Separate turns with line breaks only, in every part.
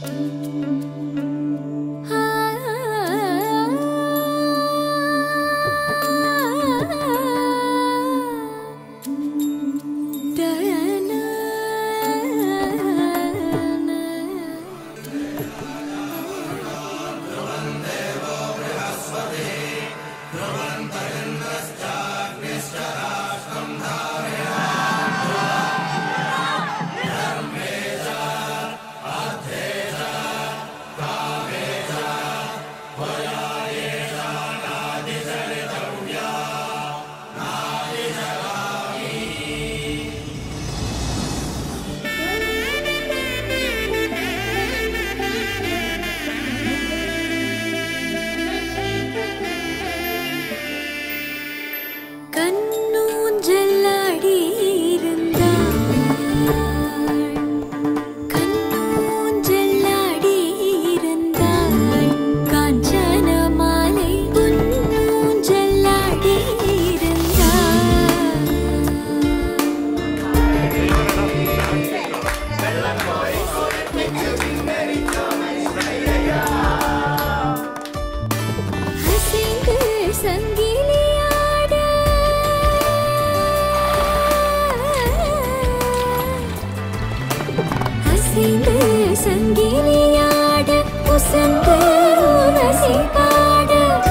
சங்கிலியாட உசந்து உரசி பாட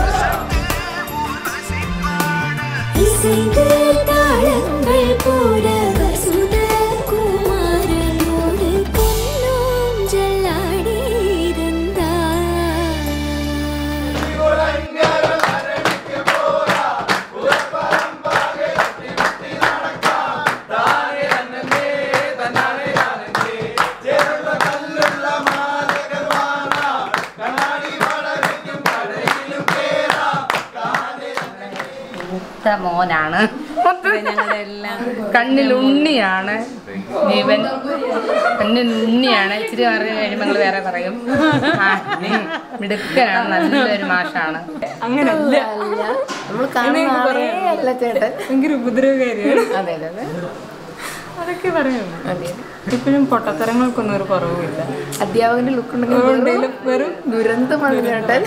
இசைந்து தாளங்கள் போட வசுத குமாரனோடு பொன்னோம் ஜல்லாடி இருந்தார்
മൂത്ത മോനാണ് കണ്ണിൽ ഉണ്ണിയാണ് ജീവൻ കണ്ണിൽ ഉണ്ണിയാണ് ഇച്ചിരി പറഞ്ഞു കഴിയുമ്പോൾ നിങ്ങൾ വേറെ പറയും ആ, ഉം, മിടുക്കനാണ് നല്ലൊരു മാഷാണ്
അങ്ങനല്ല
നമ്മൾ കാണുന്ന ആളേ അല്ല ചേട്ടൻ
ഭയങ്കര ഉപദ്രവകാരിയാണ്
അതെ അതെ അതെ
അതൊക്കെ പറയുന്നു
അതെ
ഇപ്പോഴും പൊട്ടത്തരങ്ങൾക്കൊന്നും ഒരു കുറവുമില്ല
അധ്യാപകന്റെ ലുക്ക്
ഉണ്ടെങ്കിലും
ഉണ്ടെങ്കിൽ
വെറും
ദുരന്തമാണ് ചേട്ടൻ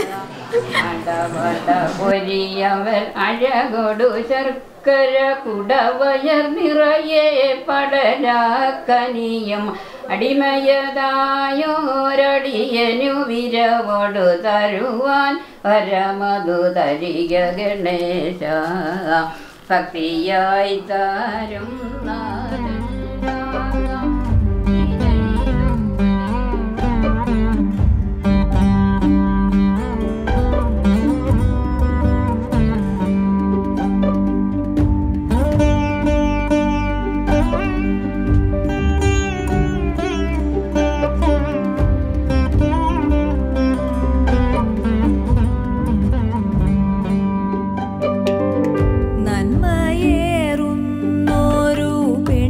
പൊരിയവൻ അഴകൊടു ശർക്കര കുടവയർ നിറയെ പടലാക്കനിയും അടിമയതായോരടിയനു വിരവോടു തരുവാൻ പരമതു തരിക ഗണേശ ഭക്തിയായി താരും നാദം
നന്മയേറുന്നോരു പെൺ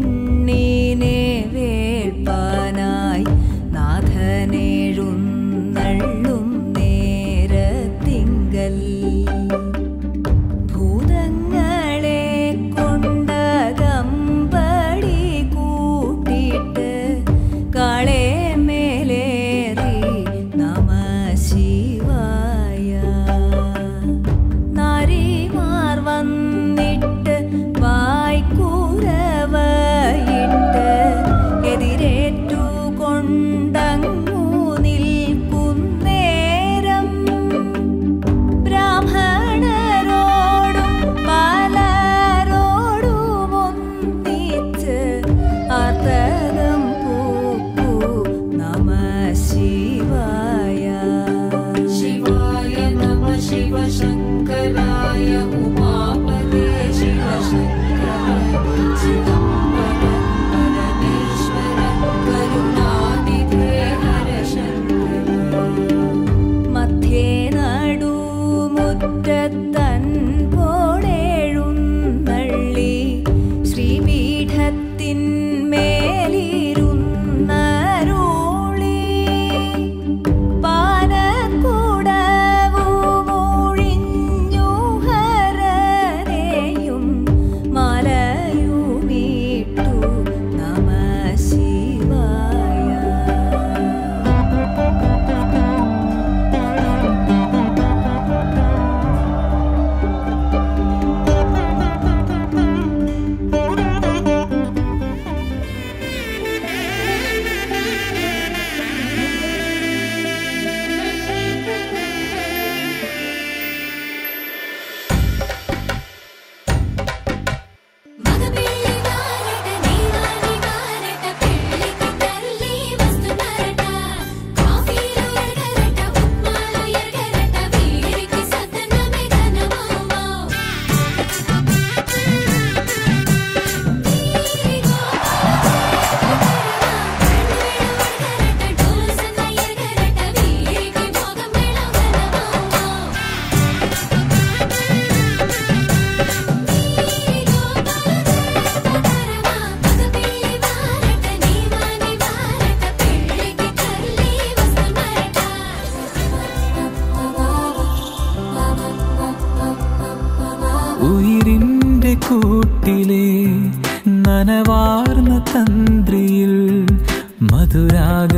നനവാർന്ന തന്ത്രിയിൽ മധുരാഗ